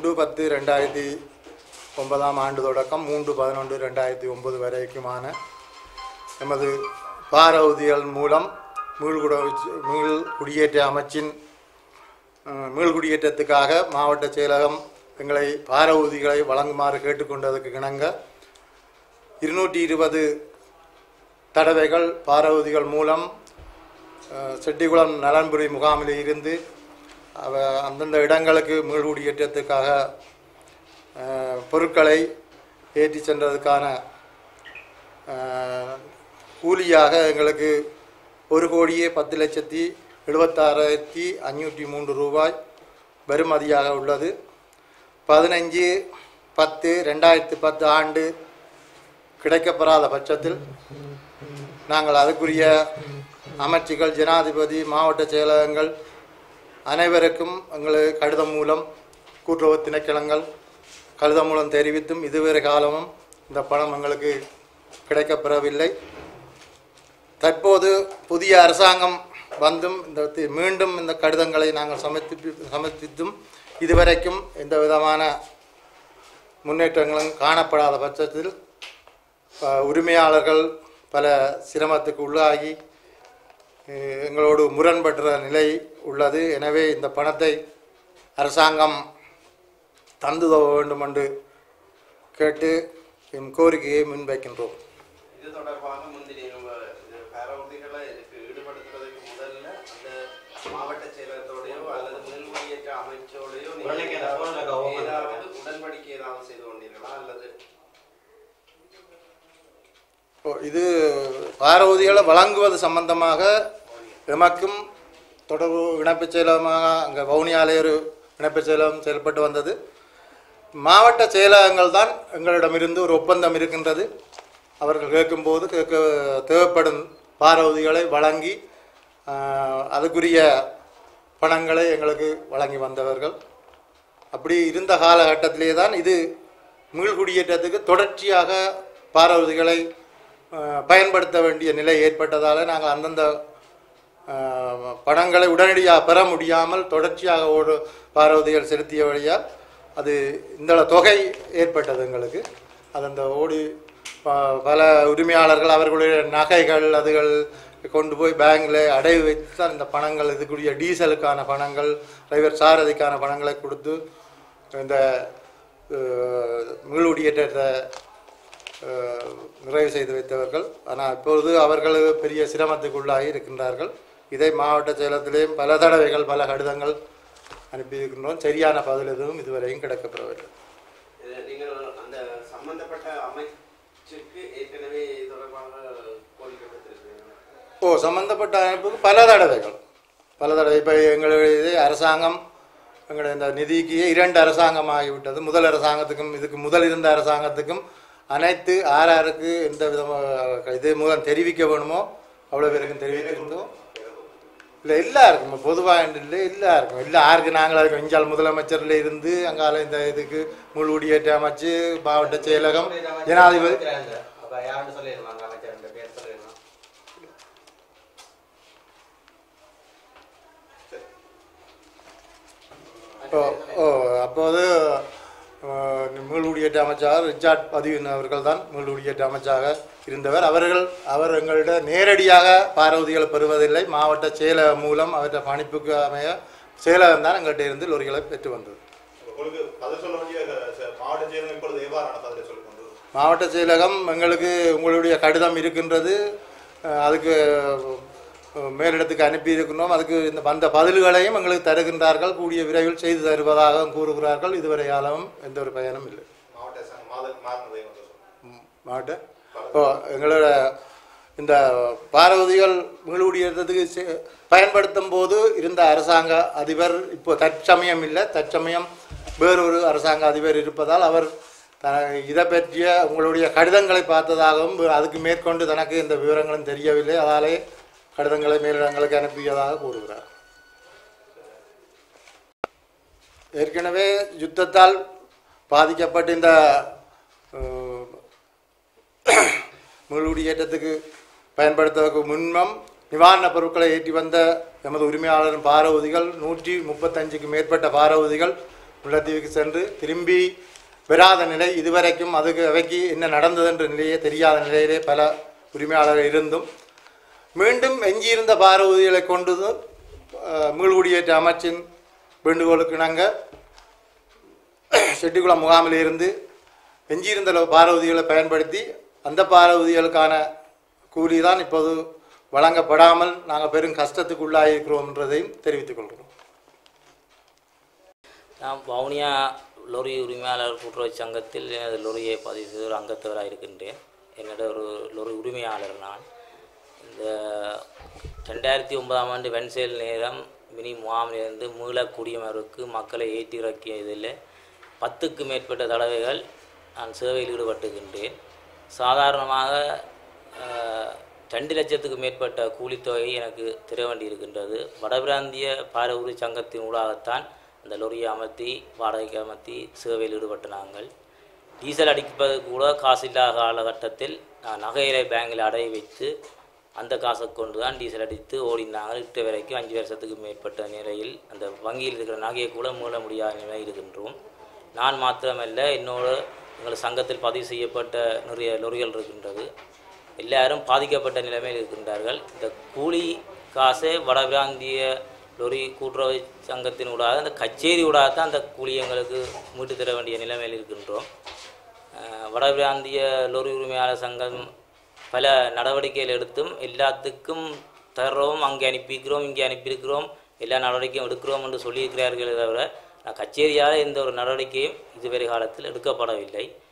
ஒன்று பத்து ரெண்டாயிரத்தி ஒன்பதாம் ஆண்டு தொடக்கம் மூன்று பதினொன்று ரெண்டாயிரத்தி ஒன்பது வரைக்குமான எமது பாரவுதிகள் மூலம் மீள்குட மீள் குடியேற்ற அமைச்சின் அஹ், மீள்குடியேற்றத்துக்காக மாவட்ட செயலகம் எங்களை பாரவுதிகளை வழங்குமாறு கேட்டுக்கொண்டதுக்கு இணங்க இருநூற்றி இருபது தடவைகள் பாரவுதிகள் மூலம் அஹ், செட்டிகுளம் நலன்புரி முகாமில் இருந்து அவ அந்தந்த இடங்களுக்கு மீள்குடியேற்றத்துக்காக அஹ், பொருட்களை ஏற்றி சென்றதுக்கான அஹ், கூலியாக எங்களுக்கு ஒரு கோடியே பத்து லட்சத்தி எழுபத்தாறாயிரத்தி அஞ்சூற்றி மூன்று ரூபாய் வருமதியாக உள்ளது பதினஞ்சு பத்து ரெண்டாயிரத்தி பத்து ஆண்டு கிடைக்கப்பெறாத பட்சத்தில் நாங்கள் அதுக்குரிய அமைச்சுகள் ஜனாதிபதி மாவட்ட செயலகங்கள் அனைவருக்கும் எங்களுக்கு கடிதம் மூலம் கூட்டுறவு திணைக்களங்கள் கடிதம் மூலம் தெரிவித்தும் இதுவரை காலமும் இந்த பணம் எங்களுக்கு கிடைக்கப்பெறவில்லை தற்போது புதிய அரசாங்கம் வந்தும் இந்த தி- மீண்டும் இந்த கடிதங்களை நாங்கள் சமர்ப்பி சமர்ப்பித்தும் இதுவரைக்கும் எந்த விதமான முன்னேற்றங்களும் காணப்படாத பட்சத்தில் அஹ், உரிமையாளர்கள் பல சிரமத்துக்கு உள்ளாகி அஹ், எங்களோடு முரண்படுற நிலை உள்ளது எனவே இந்த பணத்தை அரசாங்கம் தந்து உதவ வேண்டும் என்று கேட்டு எம் கோரிக்கையை முன்வைக்கின்றோம் இது தொடர்பாக முந்திரி நம்ம இது பரவதிகளை இதுக்கு ஈடுபடுத்துறதுக்கு முதல்ல அந்த மாவட்ட செயலகத்தோடையோ அல்லது மேல்முறையேற்ற அமைச்சோடையோ நீங்க உடனே கேட்ட phone ல ஏதாவது கவனம் ஏதாவது உடன்படிக்கை ஏதாவது செய்து கொண்டீர்களா அல்லது ஓ, இது பாரவதிகளை வழங்குவது சம்பந்தமாக எமக்கும் தொடர்பு இணைப்புச் செயலகமாக அங்கே வவுனியாலே ஒரு இணைப்புச் செயலகம் செயல்பட்டு வந்தது மாவட்ட செயலகங்கள் தான் எங்களிடமிருந்து ஒரு ஒப்பந்தம் இருக்கின்றது அவர்கள் கேட்கும்போது கேட்க தேவைப்படும் பாரவதிகளை வழங்கி ஆஹ், அதுக்குரிய பணங்களை எங்களுக்கு வழங்கி வந்தவர்கள் அப்படி இருந்த காலகட்டத்திலே தான் இது மீள்குடியேற்றத்துக்கு தொடர்ச்சியாக பாரவதிகளை அஹ், பயன்படுத்த வேண்டிய நிலை ஏற்பட்டதால் நாங்கள் அந்தந்த அஹ், பணங்களை உடனடியாக பெற முடியாமல் தொடர்ச்சியாக ஒரு பாரவதிகள் செலுத்திய வழியால் அது இந்த தொகை ஏற்பட்டது எங்களுக்கு அது அந்த ஓடி ப- பல உரிமையாளர்கள் அவர்களுடைய நகைகள் அதுகள் கொண்டு போய் பேங்கில் அடைவு வைத்து தான் இந்த பணங்கள் இதுக்குரிய டீசலுக்கான பணங்கள் டிரைவர் சாரதிக்கான பணங்களை கொடுத்து இந்த அஹ், மீளுடியேற்றத்தை அஹ், நிறைவு செய்து வைத்தவர்கள் ஆனால் இப்பொழுது அவர்கள் பெரிய சிரமத்துக்குள்ளாகி இருக்கின்றார்கள் இதை மாவட்ட செயலகத்திலேயும் பல தடவைகள் பல கடிதங்கள் அனுப்பியிருக்கின்றோம் சரியான பதில் எதுவும் இதுவரையும் கிடைக்கப்பெறவில்லை இது நீங்கள் அந்த சம்பந்தப்பட்ட அமைச்சுக்கு ஏற்கனவே இது தொடர்பாக கோரிக்கை விடுத்திருக்கிறீர்கள் ஓ சம்பந்தப்பட்ட அமைப்புக்கு பல தடவைகள் பல தடவை இப்போ எங்களுடைய இது அரசாங்கம் எங்களுடைய இந்த நிதிக்கு இரண்டு அரசாங்கம் ஆகிவிட்டது முதல் அரசாங்கத்துக்கும் இதுக்கு முதல் இருந்த அரசாங்கத்துக்கும் அனைத்து ஆர் ஆருக்கு எந்த விதமாக இது மூலம் தெரிவிக்க வேணுமோ அவ்வளோ பேருக்கும் தெரிவித்திருந்தோம் இல்லை எல்லாருக்கும் பொதுவாக இல்லை எல்லாருக்கும் இல்லை யாருக்கு நாங்கள் அதுக்கு இஞ்சால் முதலமைச்சர்ல இருந்து அங்கால இந்த இதுக்கு முழு குடியேற்ற அமைச்சு மாவட்ட செயலகம் ஜனாதிபதி அப்ப யாருன்னு சொல்லிடலாம் அமைச்சர் பேர் சொல்லிடலாம் ஓ ஓ அப்போது மீள்குடியேற்ற அமைச்சர் ரிச்சார்ட் பதிவின் அவர்கள் தான் மீள்குடியேற்ற அமைச்சராக இருந்தவர் அவர்கள் அவர் எங்களிடம் நேரடியாக பாரவதிகளை பெறுவதில்லை மாவட்ட செயலகம் மூலம் அவற்றை பணிப்புக்கு அமைய செயலகம் தான் எங்கள்கிட்ட இருந்து லொரிகளை பெற்று வந்தது உங்களுக்கு பதில் சொல்ல வேண்டிய ச- மாவட்ட செயலகம் இப்பொழுது எவ்வாறான பதிலை சொல்லிக் கொண்டு மாவட்ட செயலகம் எங்களுக்கு உங்களுடைய கடிதம் இருக்கின்றது அஹ், அதுக்கு அஹ், மேலிடத்துக்கு அனுப்பி இருக்கின்றோம் அதுக்கு இந்த வந்த பதில்களையும் எங்களுக்கு தருகின்றார்கள் கூடிய விரைவில் செய்து தருவதாக கூறுகிறார்கள் இதுவரை காலமும் எந்த ஒரு பயனும் இல்லை மாவட்ட சங்கம் மாத மாறினதை வந்து சொல்லுங்க ம், மாவட்ட இப்போ எங்களோட இந்த பாரவதிகள் மீளுடியேற்றத்துக்கு செ- பயன்படுத்தும் போது இருந்த அரசாங்க அதிபர் இப்போ தற்சமயம் இல்லை தற்சமயம் வேறொரு அரசாங்க அதிபர் இருப்பதால் அவர் த இதை பற்றிய உங்களுடைய கடிதங்களை பார்த்ததாகவும் அதுக்கு மேற்கொண்டு தனக்கு இந்த விவரங்களும் தெரியவில்லை அதாலே கடிதங்களை மேலிடங்களுக்கு அனுப்பியதாக கூறுகிறார் ஏற்கனவே யுத்தத்தால் பாதிக்கப்பட்ட இந்த அஹ், மீளுடியேற்றத்துக்கு பயன்படுத்துவதற்கு முன்னம் நிவாரணப் பொருட்களை ஏற்றி வந்த எமது உரிமையாளரின் பாரவுதிகள் நூற்றி முப்பத்தஞ்சுக்கு மேற்பட்ட பாரவுதிகள் முல்லைத்தீவுக்கு சென்று திரும்பி வராத நிலை இதுவரைக்கும் அதுக்கு அவைக்கு என்ன நடந்தது என்ற நிலையே தெரியாத நிலையிலே பல உரிமையாளர்கள் இருந்தும் மீண்டும் எஞ்சியிருந்த பார ஊதிகளை கொண்டு அஹ், மீள்குடியேற்ற அமைச்சின் வேண்டுகோளுக்கு இணங்க செட்டிக்குளம் முகாமில் இருந்து எஞ்சியிருந்த அளவு பார ஊதிகளை பயன்படுத்தி அந்த பார ஊதிகளுக்கான கூலி தான் இப்போது வழங்கப்படாமல் நாங்கள் பெரும் கஷ்டத்துக்கு உள்ளாயிருக்கிறோம் என்றதையும் தெரிவித்துக் கொள்கிறோம் நான் வவுனியா லொரி உரிமையாளர் கூட்டுறவு சங்கத்தில் எனது லொரியை பதிவு செய்து ஒரு அங்கத்தவராக இருக்கின்றேன் என்னோட ஒரு லொரி உரிமையாளர் நான் இந்த ரெண்டாயிரத்தி ஒன்பதாம் ஆண்டு வெண்சேல் நேரம் மினி முகாமிலிருந்து மீள குடியமர்வுக்கு மக்களை ஏற்றி இறக்கியதில் பத்துக்கு மேற்பட்ட தடவைகள் நான் சேவையில் ஈடுபட்டுகின்றேன் சாதாரணமாக அஹ், ரெண்டு லட்சத்துக்கு மேற்பட்ட கூலித்தொகை எனக்கு தர வேண்டியிருக்கின்றது வடபிராந்திய பாரவுரி சங்கத்தின் ஊடாகத்தான் அந்த லொரியை அமர்த்தி வாடகைக்கு அமர்த்தி சேவையில் ஈடுபட்ட நாங்கள் டீசல் அடிப்பது கூட காசு இல்லாத காலகட்டத்தில் நான் நகையிலை பேங்கில் அடைய வைத்து அந்த காசை கொண்டு தான் டீசல் அடித்து ஓடினாங்க இட்ட வரைக்கும் அஞ்சு வருஷத்துக்கு மேற்பட்ட நிலையில் அந்த வங்கியில் இருக்கிற நகையை கூட மீள முடியாத நிலை இருக்கின்றோம் நான் மாத்திரமல்ல என்னோடு எங்கள் சங்கத்தில் பதிவு செய்யப்பட்ட நிறைய லொரிகள் இருக்கின்றது எல்லாரும் பாதிக்கப்பட்ட நிலைமையில் இருக்கின்றார்கள் இந்த கூலி காசை வடபிராந்திய லொரி கூட்டுறவு சங்கத்தின் ஊடாக அந்த கச்சேரி ஊடாக தான் அந்த கூலி எங்களுக்கு மீட்டு தர வேண்டிய நிலைமையில் இருக்கின்றோம் அஹ் வடபிராந்திய லொரி உரிமையாளர் சங்கம் பல நடவடிக்கைகள் எடுத்தும் எல்லாத்துக்கும் தர்றோம் அங்கே அனுப்பிக்கிறோம் இங்கே அனுப்பியிருக்கிறோம் எல்லா நடவடிக்கையும் எடுக்கிறோம் என்று சொல்லியிருக்கிறார்களே தவிர நான் கச்சேரியால் எந்த ஒரு நடவடிக்கையும் இதுவரை காலத்தில் எடுக்கப்படவில்லை